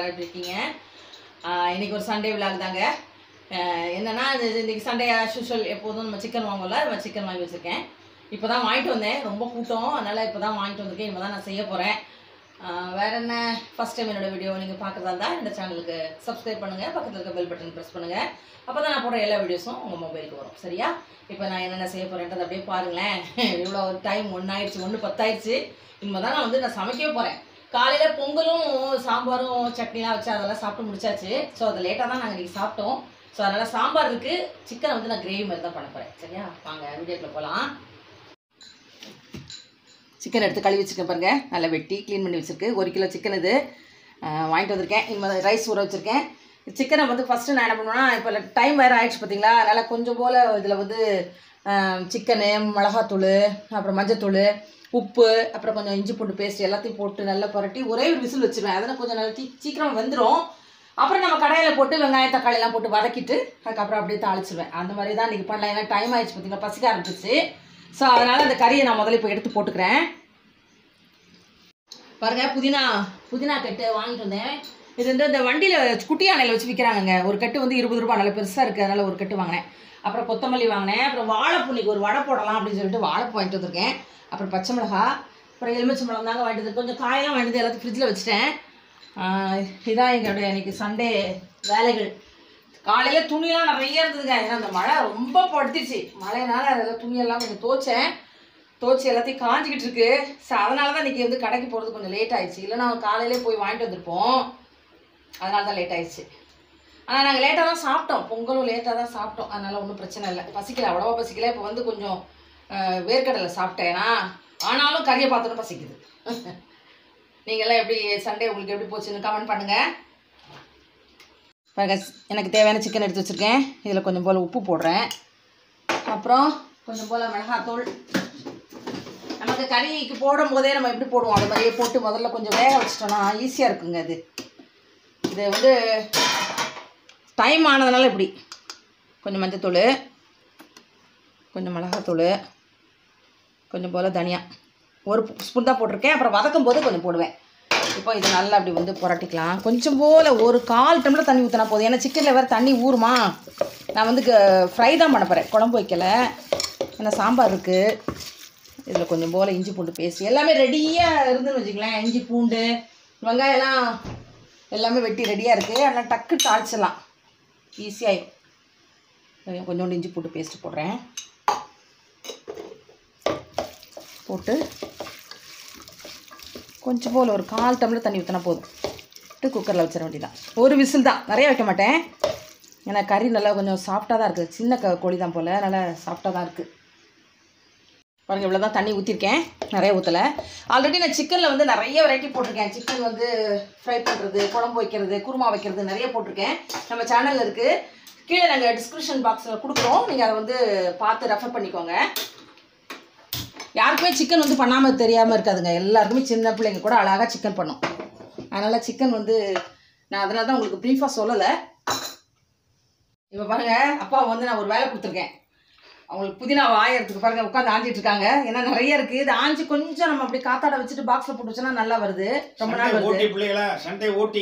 எல்லாரும் எப்படி இருக்கீங்க ஆஹ் இன்னைக்கு ஒரு சண்டே விழாக் தாங்க ஆஹ் என்னன்னா இது இன்னைக்கு சண்டே யூஷுவல் எப்போதும் நம்ம சிக்கன் வாங்குவோம்ல நம்ம சிக்கன் வாங்கி வச்சுருக்கேன் இப்போ தான் வாங்கிட்டு வந்தேன் ரொம்ப கூட்டம் அதனால் இப்போ தான் வாங்கிட்டு வந்திருக்கேன் இப்போ தான் நான் செய்ய போகிறேன் வேற என்ன ஃபஸ்ட் டைம் என்னோட வீடியோ நீங்கள் பார்க்குறதா இருந்தால் இந்த சேனலுக்கு சப்ஸ்கிரைப் பண்ணுங்கள் பக்கத்தில் இருக்க பெல் பட்டன் ப்ரெஸ் பண்ணுங்கள் அப்போ தான் நான் போடுற எல்லா வீடியோஸும் உங்கள் மொபைலுக்கு வரும் சரியா இப்போ நான் என்னென்ன செய்ய போகிறேன்றதை அப்படியே பாருங்களேன் இவ்வளோ டைம் ஒன்று ஆயிடுச்சு ஒன்று பத்தாயிடுச்சு இனிமே தான் நான் வந்து நான் சமைக்கவே போகிறேன் காலையில் பொங்கலும் சாம்பாரும் சட்னிலாம் வச்சு அதெல்லாம் சாப்பிட்டு முடிச்சாச்சு ஸோ அது லேட்டாக தான் நாங்கள் இன்றைக்கி சாப்பிட்டோம் ஸோ அதனால் சாம்பார் இருக்குது சிக்கனை வந்து நான் கிரேவி மாதிரி தான் பண்ண போகிறேன் சரியா வாங்க வீடியோக்குள்ள போகலாம் சிக்கன் எடுத்து கழுவி வச்சுருக்கேன் பாருங்க நல்லா வெட்டி க்ளீன் பண்ணி வச்சுருக்கு ஒரு கிலோ சிக்கன் இது அஹ் வாங்கிட்டு வந்திருக்கேன் இனிமேல் ரைஸ் ஊற வச்சுருக்கேன் சிக்கனை வந்து ஃபஸ்ட்டு நான் என்ன பண்ணுவேன்னா இப்போ டைம் வேறு ஆயிடுச்சு பார்த்தீங்களா அதனால் கொஞ்சம் போல் இதில் வந்து சிக்கனு மிளகாத்தூள் அப்புறம் மஞ்சத்தூள் உப்பு அப்புறம் கொஞ்சம் இஞ்சி பூண்டு பேஸ்ட் எல்லாத்தையும் போட்டு நல்லா புரட்டி ஒரே ஒரு விசில் வச்சுருவேன் அதனால் கொஞ்சம் நல்லா தீ சீக்கிரம் வெந்துடும் அப்புறம் நம்ம கடையில் போட்டு வெங்காயம் தக்காளிலாம் போட்டு வதக்கிட்டு அதுக்கப்புறம் அப்படியே தாளிச்சிருவேன் அந்த மாதிரி தான் இன்றைக்கி பண்ணலாம் ஏன்னா டைம் ஆயிடுச்சு பார்த்தீங்களா பசிக்க ஆரம்பிச்சிச்சு ஸோ அதனால் அந்த கறியை நான் முதல்ல இப்போ எடுத்து போட்டுக்கிறேன் பாருங்க புதினா புதினா கட்டு வாங்கிட்டு வந்தேன் இது வந்து இந்த வண்டியில் குட்டி யானையில் வச்சு விற்கிறாங்கங்க ஒரு கட்டு வந்து இருபது ரூபாய் நல்ல பெருசாக இருக்குது அதனால் ஒரு கட்டு வாங்கினேன் அப்புறம் கொத்தமல்லி வாங்கினேன் அப்புறம் வாழைப்பூ இன்னைக்கு ஒரு வடை போடலாம் அப்படின்னு சொல்லிட்டு வாழைப்பூ வாங்கிட்டு வந்திருக்கேன் அப்புறம் பச்சை மிளகா அப்புறம் எலுமிச்சம்பழம் தாங்க வாங்கிட்டு வந்து கொஞ்சம் காயெல்லாம் வாங்கிட்டு வந்து எல்லாத்தையும் ஃப்ரிட்ஜில் வச்சுட்டேன் ஆஹ் இதான் எங்களுடைய இன்னைக்கு சண்டே வேலைகள் காலையில் துணியெல்லாம் நிறைய இருந்ததுங்க ஏன்னா அந்த மழை ரொம்ப படுத்துச்சு மழைனால அதெல்லாம் துணியெல்லாம் கொஞ்சம் துவைச்சேன் துவைச்சி எல்லாத்தையும் காஞ்சிக்கிட்டு இருக்கு ஸோ அதனால தான் இன்றைக்கி வந்து கடைக்கு போகிறது கொஞ்சம் லேட் ஆயிடுச்சு இல்லைன்னா காலையிலே போய் வாங்கிட்டு வந்திருப்போம் அதனால தான் லேட் ஆயிடுச்சு ஆனால் நாங்கள் லேட்டாக தான் சாப்பிட்டோம் பொங்கலும் லேட்டாக தான் சாப்பிட்டோம் அதனால ஒன்றும் பிரச்சனை இல்லை பசிக்கல அவ்வளோவா பசிக்கல இப்போ வந்து கொஞ்சம் அஹ், வேர்க்கடலை சாப்பிட்டேனா ஆனாலும் கறியை பார்த்தோன்னு பசிக்குது நீங்கள்லாம் எப்படி சண்டே உங்களுக்கு எப்படி போச்சுன்னு கமெண்ட் பண்ணுங்கள் பாருங்க எனக்கு தேவையான சிக்கன் எடுத்து வச்சுருக்கேன் இதில் கொஞ்சம் போல் உப்பு போடுறேன் அப்புறம் கொஞ்சம் போல் மிளகாத்தூள் நமக்கு கறிக்கு போடும் போதே நம்ம எப்படி போடுவோம் அது மாதிரியே போட்டு முதல்ல கொஞ்சம் வேக வச்சிட்டோம்னா ஈஸியாக இருக்குங்க இது இது வந்து டைம் ஆனதுனால இப்படி கொஞ்சம் மஞ்சத்தூள் கொஞ்சம் மிளகாத்தூள் கொஞ்சம் போல் தனியா ஒரு ஸ்பூன் தான் போட்டிருக்கேன் அப்புறம் வதக்கும் போது கொஞ்சம் போடுவேன் இப்போ இது நல்லா அப்படி வந்து புரட்டிக்கலாம் கொஞ்சம் போல் ஒரு கால் டம்ளர் தண்ணி ஊற்றினா போதும் ஏன்னா சிக்கனில் வேறு தண்ணி ஊறுமா நான் வந்து ஃப்ரை தான் பண்ண போகிறேன் குழம்பு வைக்கல ஏன்னா சாம்பார் இருக்குது இதில் கொஞ்சம் போல் இஞ்சி பூண்டு பேஸ்ட் எல்லாமே ரெடியாக இருந்துன்னு வச்சுங்களேன் இஞ்சி பூண்டு வெங்காயம்லாம் எல்லாமே வெட்டி ரெடியாக இருக்குது அதெல்லாம் டக்கு தாளிச்சிடலாம் ஈஸியாகிடும் கொஞ்சோண்டு இஞ்சி பூண்டு பேஸ்ட்டு போடுறேன் போட்டு கொஞ்சம் போல் ஒரு கால் டம்ளர் தண்ணி ஊற்றினா போதும் விட்டு குக்கரில் வச்சிட வேண்டியதான் ஒரு விசில் தான் நிறைய வைக்க மாட்டேன் ஏன்னா கறி நல்லா கொஞ்சம் சாஃப்டாக தான் இருக்குது சின்ன க கோழி தான் போல் நல்லா சாஃப்டாக தான் இருக்குது பாருங்க இவ்வளோ தான் தண்ணி ஊற்றிருக்கேன் நிறைய ஊற்றலை ஆல்ரெடி நான் சிக்கனில் வந்து நிறைய வெரைட்டி போட்டிருக்கேன் சிக்கன் வந்து ஃப்ரை பண்ணுறது குழம்பு வைக்கிறது குருமா வைக்கிறது நிறைய போட்டிருக்கேன் நம்ம சேனலில் இருக்குது கீழே நாங்கள் டிஸ்கிரிப்ஷன் பாக்ஸில் கொடுக்குறோம் நீங்கள் அதை வந்து பார்த்து ரெஃபர் பண்ணிக்கோங்க யாருக்குமே சிக்கன் வந்து பண்ணாமல் தெரியாமல் இருக்காதுங்க எல்லாருக்குமே சின்ன பிள்ளைங்க கூட அழகாக சிக்கன் பண்ணும் அதனால் சிக்கன் வந்து நான் அதனால தான் உங்களுக்கு ப்ரீஃபாக சொல்லலை இப்போ பாருங்க அப்பா வந்து நான் ஒரு வேலை கொடுத்துருக்கேன் அவங்களுக்கு புதினா வாயறதுக்கு பாருங்க உட்காந்து ஆஞ்சிட்டு இருக்காங்க ஏன்னா நிறைய இருக்கு இது ஆஞ்சி கொஞ்சம் நம்ம அப்படி காத்தாட வச்சுட்டு பாக்ஸ்ல போட்டு வச்சோன்னா நல்லா வருது ரொம்ப நாள் சண்டை வருது ஓட்டி பிள்ளைகளா சண்டை ஓட்டி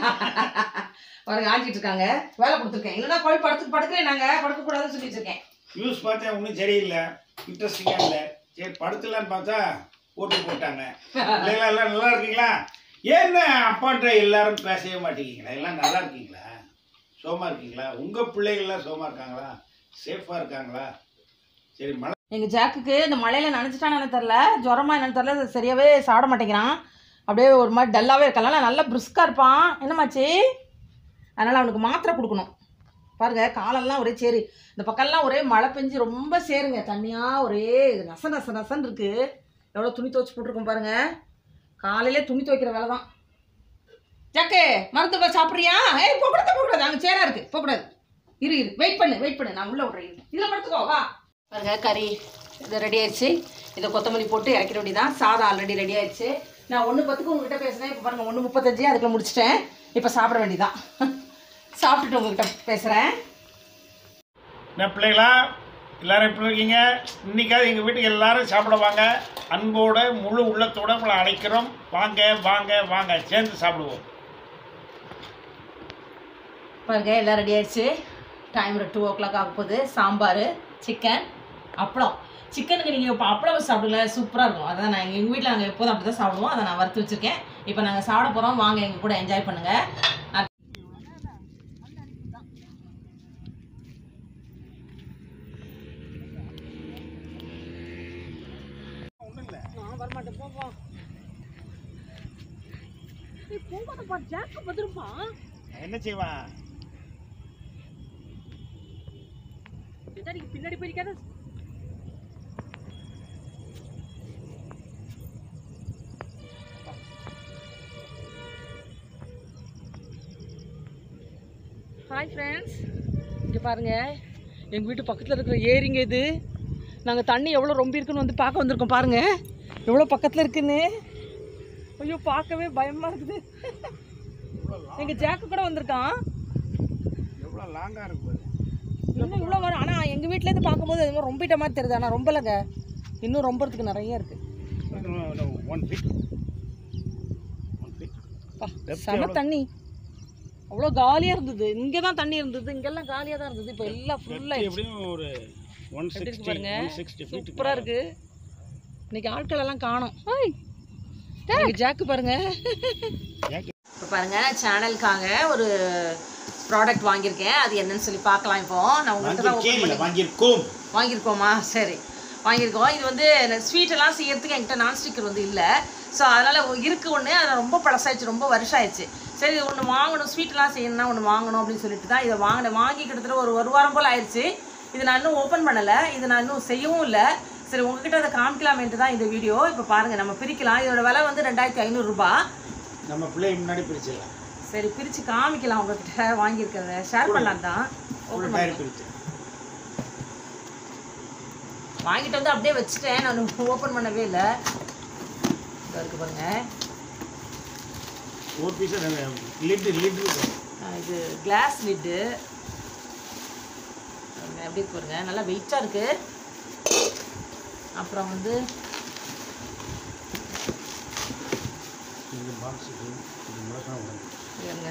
பாருங்க ஆஞ்சிட்டு இருக்காங்க வேலை கொடுத்துருக்கேன் இல்லைன்னா போய் படுத்து படுக்கிறேன் நாங்க படுக்க கூடாதுன்னு சொல்லி வச்சிருக்கேன் நியூஸ் பார்த்தேன் ஒன்றும் சரியில்லை இன்ட்ரெஸ்டிங்காக இல்லை சரி படுத்துலான்னு பார்த்தா ஓட்டி போட்டாங்க பிள்ளைகளா எல்லாம் நல்லா இருக்கீங்களா ஏன் அப்பாட்ட எல்லாரும் பேசவே மாட்டேங்கிறீங்களா எல்லாம் நல்லா இருக்கீங்களா சோமா இருக்கீங்களா உங்கள் பிள்ளைகள்லாம் சோமா இருக்காங்களா சேஃபாக இருக்காங்களா சரி மழை எங்க ஜாக்குக்கு இந்த மழையில நினைச்சிட்டான்னு எனக்கு தெரில ஜுரமா என்னன்னு தெரில அது சரியாவே சாப்பிட மாட்டேங்கிறான் அப்படியே ஒரு மாதிரி டல்லாவே இருக்கனால நல்லா பிரிஸ்கா இருப்பான் என்னமாச்சு அதனால அவனுக்கு மாத்திரை கொடுக்கணும் பாருங்க காலெல்லாம் ஒரே சேரு இந்த பக்கம்லாம் ஒரே மழை பெஞ்சு ரொம்ப சேருங்க தண்ணியா ஒரே நச நச நசன்னு இருக்கு எவ்வளோ துணி துவைச்சு போட்டிருக்கோம் பாருங்க காலையிலே துணி துவைக்கிற வேலை தான் ஜாக்கு மருந்து போய் சாப்பிட்றியா ஏய் போகக்கூடாது போகக்கூடாது அங்கே சேரா இருக்கு போகக்கூடாது இரு இரு வெயிட் பண்ணு வெயிட் பண்ணு நான் உள்ள விட்றேன் இரு. இதுல படுத்துக்கோ வா பாருங்க கறி இது ரெடி ஆயிடுச்சு இதை கொத்தமல்லி போட்டு இறக்கிற வேண்டியதான் சாதம் ஆல்ரெடி ரெடி ஆயிடுச்சு நான் ஒன்று பத்துக்கு உங்ககிட்ட பேசுனேன் இப்போ பாருங்க ஒன்று முப்பத்தஞ்சு அதுக்குள்ள முடிச்சிட்டேன் இப்போ சாப்பிட வேண்டியதான் சாப்பிட்டுட்டு உங்ககிட்ட பேசுகிறேன் என்ன பிள்ளைகளா எல்லாரும் எப்படி இருக்கீங்க இன்னைக்காவது எங்கள் வீட்டுக்கு எல்லாரும் சாப்பிட வாங்க அன்போட முழு உள்ளத்தோட உங்களை அழைக்கிறோம் வாங்க வாங்க வாங்க சேர்ந்து சாப்பிடுவோம் பாருங்க எல்லாம் ரெடி ஆயிடுச்சு டைம் டூ ஓ கிளாக் ஆக போகுது சாம்பார் சிக்கன் அப்பளம் சிக்கனுக்கு நீங்கள் இப்போ அப்பளம் சாப்பிடுங்க சூப்பராக இருக்கும் அதான் நான் எங்கள் வீட்டில் நாங்கள் எப்போதும் அப்படி தான் சாப்பிடுவோம் அதை நான் வறுத்து வச்சுருக்கேன் இப்போ நாங்கள் சாப்பிட போகிறோம் வாங்க எங்கள் கூட என்ஜாய் பண்ணுங்கள் ஒன்றும் இல்லை நான் வரமாட்டேன் போப்பா நீ போகாதப்பா ஜாக்க பத்திரப்பா என்ன செய்வான் நீங்க பின்னாடி போயிருக்காத ஹாய் ஃப்ரெண்ட்ஸ் இங்கே பாருங்க எங்கள் வீட்டு பக்கத்தில் இருக்கிற ஏரிங்க இது நாங்கள் தண்ணி எவ்வளோ ரொம்ப இருக்குன்னு வந்து பார்க்க வந்திருக்கோம் பாருங்க எவ்வளோ பக்கத்தில் இருக்குன்னு ஐயோ பார்க்கவே பயமாக இருக்குது எங்கள் ஜாக்கு கூட வந்திருக்கான் எவ்வளோ லாங்காக இருக்கு பாரு இன்னும் இவ்வளோ வரும் ஆனால் எங்கள் வீட்டிலேருந்து பார்க்கும்போது அது மாதிரி ரொம்பிட்ட மாதிரி தெரியுது ஆனால் ரொம்ப இல்லைங்க இன்னும் ரொம்பறதுக்கு நிறைய இருக்கு ஒன் ஃபீட் ஒன் ஃபீட் பா Depth செம எவ்வளவு? தண்ணி அவ்வளோ காலியாக இருந்தது இங்கே தான் தண்ணி இருந்தது இங்கெல்லாம் காலியாக தான் இருந்தது இப்போ எல்லாம் ஃபுல்லாக எப்படியும் ஒரு ஒன் எப்படி இருக்கு சிக்ஸ்டி பாருங்க ஒன் சிக்ஸ்டி ஃபீட் சூப்பராக இருக்கு இன்னைக்கு ஆட்கள் எல்லாம் காணோம் எங்கள் ஜாக்கு பாருங்க இப்போ பாருங்க சேனலுக்காக ஒரு ப்ராடக்ட் வாங்கியிருக்கேன் அது என்னன்னு சொல்லி பார்க்கலாம் இப்போ நான் உங்கள்கிட்ட தான் open வாங்கியிருக்கேன் பண்ணி- இல்லை வாங்கியிருக்கோம் வாங்கியிருக்கோமா சரி வாங்கியிருக்கோம் இது வந்து ஸ்வீட் எல்லாம் செய்யறதுக்கு என்கிட்ட நான்ஸ்டிக்கர் வந்து இல்லை ஸோ அதனால் இருக்கு ஒன்று அது ரொம்ப பழசாயிடுச்சு ரொம்ப வருஷம் ஆயிடுச்சு சரி இது ஒன்று வாங்கணும் ஸ்வீட்லாம் செய்யணும்னா ஒன்று வாங்கணும் அப்படின்னு சொல்லிட்டு தான் இதை வாங்கினேன் வாங்கி கிட்டத்தட்ட ஒரு ஒரு வாரம் போல் ஆயிடுச்சு இது நான் இன்னும் ஓப்பன் பண்ணலை இது நான் இன்னும் செய்யவும் இல்லை சரி உங்ககிட்ட அதை காமிக்கலாமேன்ட்டு தான் இந்த வீடியோ இப்போ பாருங்கள் நம்ம பிரிக்கலாம் இதோட விலை வந்து ரெண்டாயிரத்தி ஐநூறுரூபா நம்ம பிள்ளைக்கு முன்னாடி பிரிச்சிடலாம் சரி பிரித்து காமிக்கலாம் உங்ககிட்ட வாங்கியிருக்கிறத ஷேர் பண்ணலாம் தான் ஒரு டயர் பிரிச்சு வாங்கிட்டு வந்து அப்படியே வச்சுட்டேன் நான் ஓப்பன் பண்ணவே இல்லை இதோ இருக்கு பாருங்க ஒரு பீஸ் லிட்டு லிட்டு ஆ, இது கிளாஸ் லிட்டு எப்படி இருக்கு பாருங்க நல்லா வெயிட்டாக இருக்கு அப்புறம் வந்து இந்த பாக்ஸுக்கு இது முழக்கம் உடம்பு இருங்க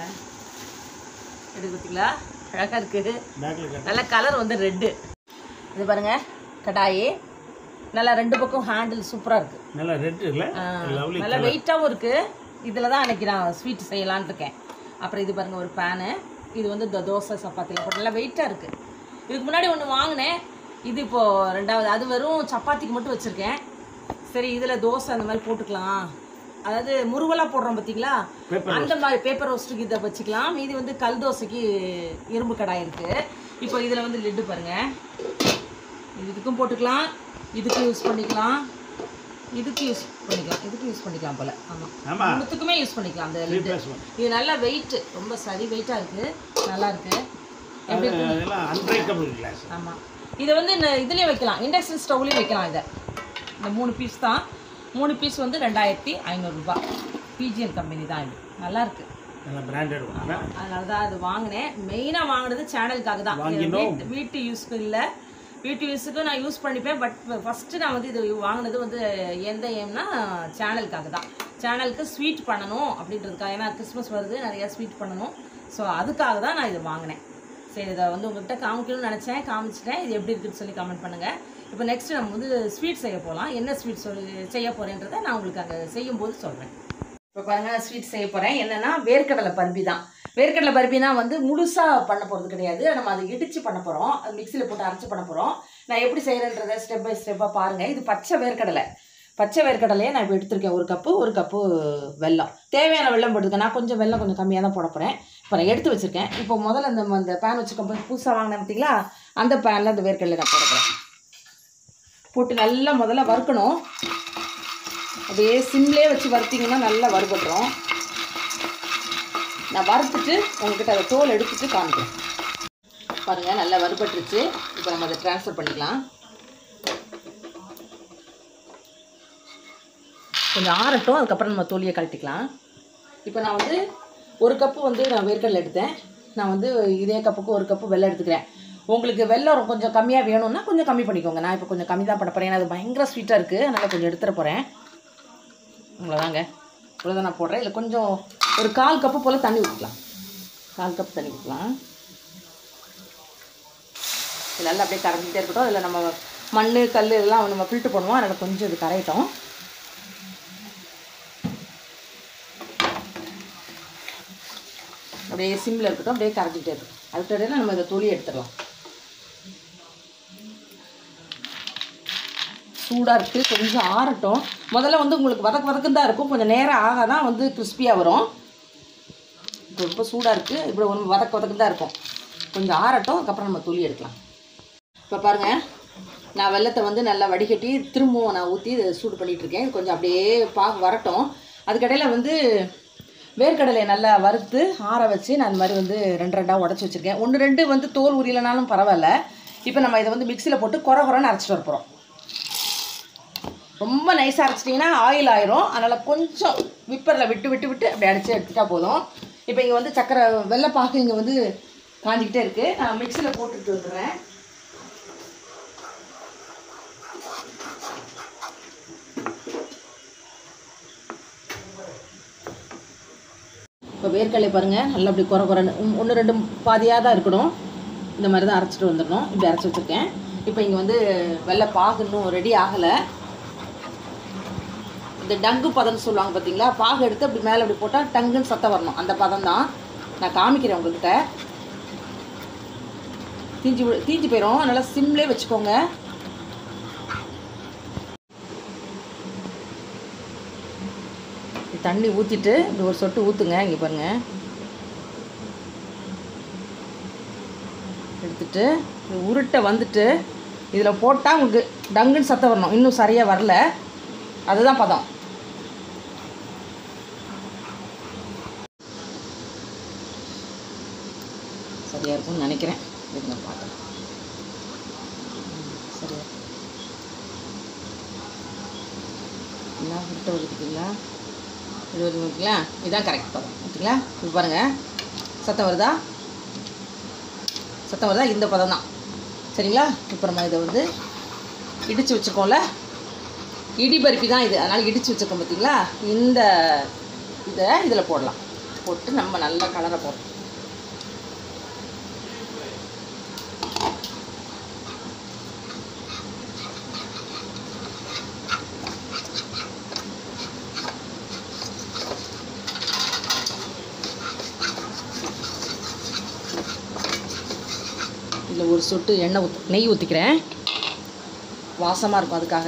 எடுத்து பார்த்தீங்களா அழகாக இருக்குது பேக்கில் கட்ட நல்ல கலர் வந்து ரெட்டு இது பாருங்க கடாயி நல்லா ரெண்டு பக்கம் ஹேண்டில் சூப்பராக இருக்குது நல்லா ரெட் இல்லை லவ்லி நல்ல வெயிட்டாகவும் இருக்குது இதில் தான் அன்றைக்கி நான் ஸ்வீட் செய்யலான்னு இருக்கேன் அப்புறம் இது பாருங்கள் ஒரு பேனு இது வந்து இந்த தோசை சப்பாத்தியில் போட்டு நல்லா வெயிட்டாக இருக்குது இதுக்கு முன்னாடி ஒன்று வாங்கினேன் இது இப்போது ரெண்டாவது அது வெறும் சப்பாத்திக்கு மட்டும் வச்சுருக்கேன் சரி இதில் தோசை அந்த மாதிரி போட்டுக்கலாம் அதாவது முருவலாக போடுறோம் பார்த்தீங்களா Paper அந்த மாதிரி பேப்பர் ரோஸ்ட்டுக்கு இதை வச்சுக்கலாம் மீதி வந்து கல் தோசைக்கு இரும்பு கடாய் இருக்குது இப்போ இதில் வந்து லிட்டு பாருங்கள் இதுக்கும் போட்டுக்கலாம் இதுக்கு யூஸ் பண்ணிக்கலாம் இதுக்கு யூஸ் பண்ணிக்கலாம் இதுக்கு யூஸ் பண்ணிக்கலாம் போல ஆமாம் ஆமா மூணுத்துக்குமே யூஸ் பண்ணிக்கலாம் அந்த லிட்டு ப்ளஸ் ஒன் இது நல்லா வெயிட் ரொம்ப சரி வெயிட்டாக இருக்குது நல்லா இருக்கு எப்படி இருக்கு அதெல்லாம் அன்பிரேக்கபிள் கிளாஸ் ஆமாம் இதை வந்து இந்த இதுலேயும் வைக்கலாம் இண்டக்ஷன் ஸ்டவ்லேயும் வைக்கலாம் இதை இந்த மூணு பீஸ் தான் மூணு பீஸ் வந்து ரெண்டாயிரத்தி ஐநூறுரூபா பிஜிஎன் கம்பெனி தான் இது நல்லா இருக்கு நல்லா பிராண்டட் வாங்க அதனால தான் அது வாங்கினேன் மெயினாக வாங்கினது சேனலுக்காக தான் இது வாங்கினோம். வீட்டு- வீட்டு யூஸ்க்கு இல்லை வீட்டு யூஸுக்கு நான் யூஸ் பண்ணிப்பேன் பட் ஃபஸ்ட்டு நான் வந்து இது வாங்கினது வந்து எந்த ஏம்னா சேனலுக்காக தான் சேனலுக்கு ஸ்வீட் பண்ணணும் அப்படின்றதுக்காக ஏன்னா கிறிஸ்மஸ் வருது நிறையா ஸ்வீட் பண்ணணும் ஸோ அதுக்காக தான் நான் இது வாங்கினேன் சரி இதை வந்து உங்கள்கிட்ட காமிக்கணும்னு நினச்சேன் காமிச்சிட்டேன் இது எப்படி இருக்குன்னு சொல்லி கமெண்ட் பண்ணுங்கள் இப்போ நெக்ஸ்ட் நம்ம வந்து ஸ்வீட் செய்ய போகலாம் என்ன ஸ்வீட் சொல்லி செய்ய போகிறேன்றதை நான் உங்களுக்கு அங்கே செய்யும்போது சொல்கிறேன் இப்போ பாருங்க நான் ஸ்வீட் செய்ய போகிறேன் என்னென்னா வேர்க்கடலை பருப்பி தான் வேர்க்கடலை பருப்பினா வந்து முழுசாக பண்ண போகிறது கிடையாது நம்ம அதை இடித்து பண்ண போகிறோம் அது மிக்சியில் போட்டு அரைச்சி பண்ண போகிறோம் நான் எப்படி செய்கிறேன்றதை ஸ்டெப் பை ஸ்டெப்பாக பாருங்கள் இது பச்சை வேர்க்கடலை பச்சை வேர்க்கடலையே நான் இப்போ எடுத்திருக்கேன் ஒரு கப்பு ஒரு கப்பு வெல்லம் தேவையான வெல்லம் போட்டுருக்கேன் நான் கொஞ்சம் வெல்லம் கொஞ்சம் கம்மியாக தான் போட போகிறேன் இப்போ நான் எடுத்து வச்சுருக்கேன் இப்போ முதல்ல இந்த அந்த பேன் வச்சுருக்கோம் புதுசாக வாங்கினேன் பார்த்தீங்களா அந்த பேனில் அந்த வேர்க்கடலை நான் போட போகிறேன் போட்டு நல்லா முதல்ல வறுக்கணும் அப்படியே சிம்லேயே வச்சு வறுத்தீங்கன்னா நல்லா வறுபட்டுரும் நான் வறுத்துட்டு உங்ககிட்ட அதை தோல் எடுத்துட்டு காமிக்கிறேன் பாருங்கள் நல்லா வறுபட்டுருச்சு இப்போ நம்ம அதை ட்ரான்ஸ்ஃபர் பண்ணிக்கலாம் கொஞ்சம் ஆறட்டும் அதுக்கப்புறம் நம்ம தோலியை கழட்டிக்கலாம் இப்போ நான் வந்து ஒரு கப்பு வந்து நான் வேர்க்கடலை எடுத்தேன் நான் வந்து இதே கப்புக்கு ஒரு கப்பு வெள்ளம் எடுத்துக்கிறேன் உங்களுக்கு வெள்ளம் கொஞ்சம் கம்மியாக வேணும்னா கொஞ்சம் கம்மி பண்ணிக்கோங்க நான் இப்போ கொஞ்சம் கம்மி தான் பண்ண போகிறேன் ஏன்னா அது பயங்கர ஸ்வீட்டாக இருக்குது அதனால் கொஞ்சம் எடுத்துட போகிறேன் இவ்வளோதாங்க இவ்வளோதான் நான் போடுறேன் இல்லை கொஞ்சம் ஒரு கால் கப்பு போல் தண்ணி ஊற்றிக்கலாம் கால் கப் தண்ணி ஊற்றலாம் இது நல்லா அப்படியே கரைஞ்சிட்டே இருக்கட்டும் அதில் நம்ம மண் கல் இதெல்லாம் நம்ம ஃபில்ட்ரு பண்ணுவோம் அதனால் கொஞ்சம் இது கரையட்டும் அப்படியே சிம்மில் இருக்கட்டும் அப்படியே கரைஞ்சிட்டே இருக்கும் அதுக்கு இடையில நம்ம இதை தொலி எடுத்துடலாம் சூடாக இருக்குது கொஞ்சம் ஆறட்டும் முதல்ல வந்து உங்களுக்கு வதக்கு வதக்குன்னு தான் இருக்கும் கொஞ்சம் நேரம் ஆக தான் வந்து கிறிஸ்பியாக வரும் இப்போ ரொம்ப சூடாக இருக்குது இப்படி ஒன்று வதக்க வதக்கு தான் இருக்கும் கொஞ்சம் ஆறட்டும் அதுக்கப்புறம் நம்ம துளி எடுக்கலாம் இப்போ பாருங்கள் நான் வெள்ளத்தை வந்து நல்லா வடிகட்டி திரும்பவும் நான் ஊற்றி சூடு பண்ணிகிட்டு இருக்கேன் இது கொஞ்சம் அப்படியே பாகு வரட்டும் அதுக்கடையில் வந்து வேர்க்கடலையை நல்லா வறுத்து ஆற வச்சு நான் இந்த மாதிரி வந்து ரெண்டு ரெண்டாக உடச்சி வச்சுருக்கேன் ஒன்று ரெண்டு வந்து தோல் உரியலைனாலும் பரவாயில்ல இப்போ நம்ம இதை வந்து மிக்சியில் போட்டு குறை குறைன்னு அரைச்சிட்டு வர போகிறோம் ரொம்ப நைஸாக அரைச்சிட்டிங்கன்னா ஆயில் ஆயிரும் அதனால் கொஞ்சம் விப்பரில் விட்டு விட்டு விட்டு அப்படி அடித்து எடுத்துட்டா போதும் இப்போ இங்கே வந்து சக்கரை வெள்ளைப்பாகு இங்கே வந்து காஞ்சிக்கிட்டே இருக்குது நான் மிக்சியில் போட்டுட்டு வந்துடுறேன் இப்போ வேர்க்கடலை பாருங்கள் நல்லா அப்படி குறை குறைன்னு ஒன்று ரெண்டு பாதியாக தான் இருக்கணும் இந்த மாதிரி தான் அரைச்சிட்டு வந்துடணும் இப்படி அரைச்சி வச்சுருக்கேன் இப்போ இங்கே வந்து வெள்ளை பாகு இன்னும் ரெடி ஆகலை இந்த டங்கு பதம்னு சொல்லுவாங்க பார்த்தீங்களா பாகு எடுத்து அப்படி மேலே அப்படி போட்டால் டங்குன்னு சத்தம் வரணும் அந்த பதம் தான் நான் காமிக்கிறேன் உங்கள்கிட்ட தீஞ்சு விடு- தீஞ்சு போயிடும் அதனால் சிம்லே வச்சுக்கோங்க தண்ணி ஊற்றிட்டு இப்படி ஒரு சொட்டு ஊற்றுங்க இங்கே பாருங்க எடுத்துட்டு இது உருட்டை வந்துட்டு இதில் போட்டால் உங்களுக்கு டங்குன்னு சத்தம் வரணும் இன்னும் சரியாக வரல அதுதான் பதம் சரியாக இருக்கும்னு நினைக்கிறேன் இருங்க பார்க்கலாம் ம், சரியா என்ன உருட்டை வருதுங்களா இது வருது ஓகேங்களா இதுதான் கரெக்ட் பதம் ஓகேங்களா இது பாருங்கள் சத்தம் வருதா சத்தம் வருதா இந்த பதம் தான் சரிங்களா இப்போ நம்ம இதை வந்து இடித்து வச்சுருக்கோம்ல இடி பருப்பி தான் இது அதனால் இடித்து வச்சுருக்கோம் பார்த்தீங்களா இந்த இதை இதில் போடலாம் போட்டு நம்ம நல்லா கலரை போடுறோம் இதில் ஒரு சொட்டு எண்ணெய் ஊத் நெய் ஊற்றிக்கிறேன் வாசமாக இருக்கும் அதுக்காக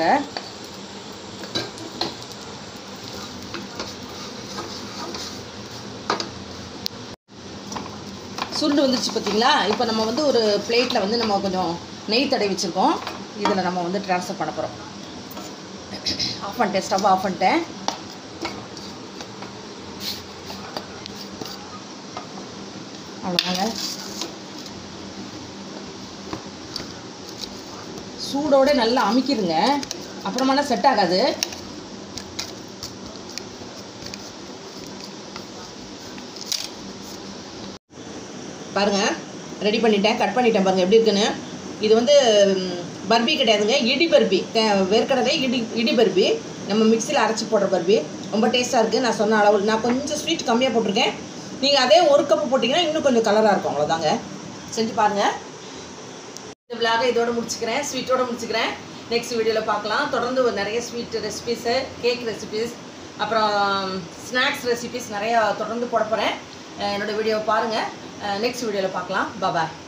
சுருண்டு வந்துருச்சு பார்த்தீங்களா இப்போ நம்ம வந்து ஒரு பிளேட்டில் வந்து நம்ம கொஞ்சம் நெய் தடவி வச்சுருக்கோம் இதில் நம்ம வந்து ட்ரான்ஸ்ஃபர் பண்ண போகிறோம் ஆஃப் பண்ணிட்டேன் ஸ்டவ் ஆஃப் பண்ணிட்டேன் அவ்வளோதாங்க சூடோட நல்லா அமுக்கிடுங்க அப்புறமானா செட் ஆகாது பாருங்க ரெடி பண்ணிட்டேன் கட் பண்ணிட்டேன் பாருங்க எப்படி இருக்குன்னு இது வந்து ம், பர்பி கிடையாதுங்க இடி பர்பி க- வேர்க்கடலை இடி இடி பர்பி நம்ம மிக்சியில் அரைச்சி போடுற பர்பி ரொம்ப டேஸ்ட்டாக இருக்குது நான் சொன்ன அளவு நான் கொஞ்சம் ஸ்வீட் கம்மியாக போட்டிருக்கேன் நீங்கள் அதே ஒரு கப்பு போட்டிங்கன்னா இன்னும் கொஞ்சம் கலராக இருக்கும் அவ்வளோதாங்க செஞ்சு பாருங்கள் இந்த விழாவை இதோட முடிச்சுக்கிறேன் ஸ்வீட்டோட முடிச்சுக்கிறேன் நெக்ஸ்ட் வீடியோவில் பார்க்கலாம் தொடர்ந்து ஒரு நிறைய ஸ்வீட் ரெசிபீஸு கேக் ரெசிபீஸ் அப்புறம் ஸ்நாக்ஸ் ரெசிபீஸ் நிறையா தொடர்ந்து போட போகிறேன் என்னோடய வீடியோவை பாருங்கள் நெக்ஸ்ட் வீடியோவில் பார்க்கலாம் பாய்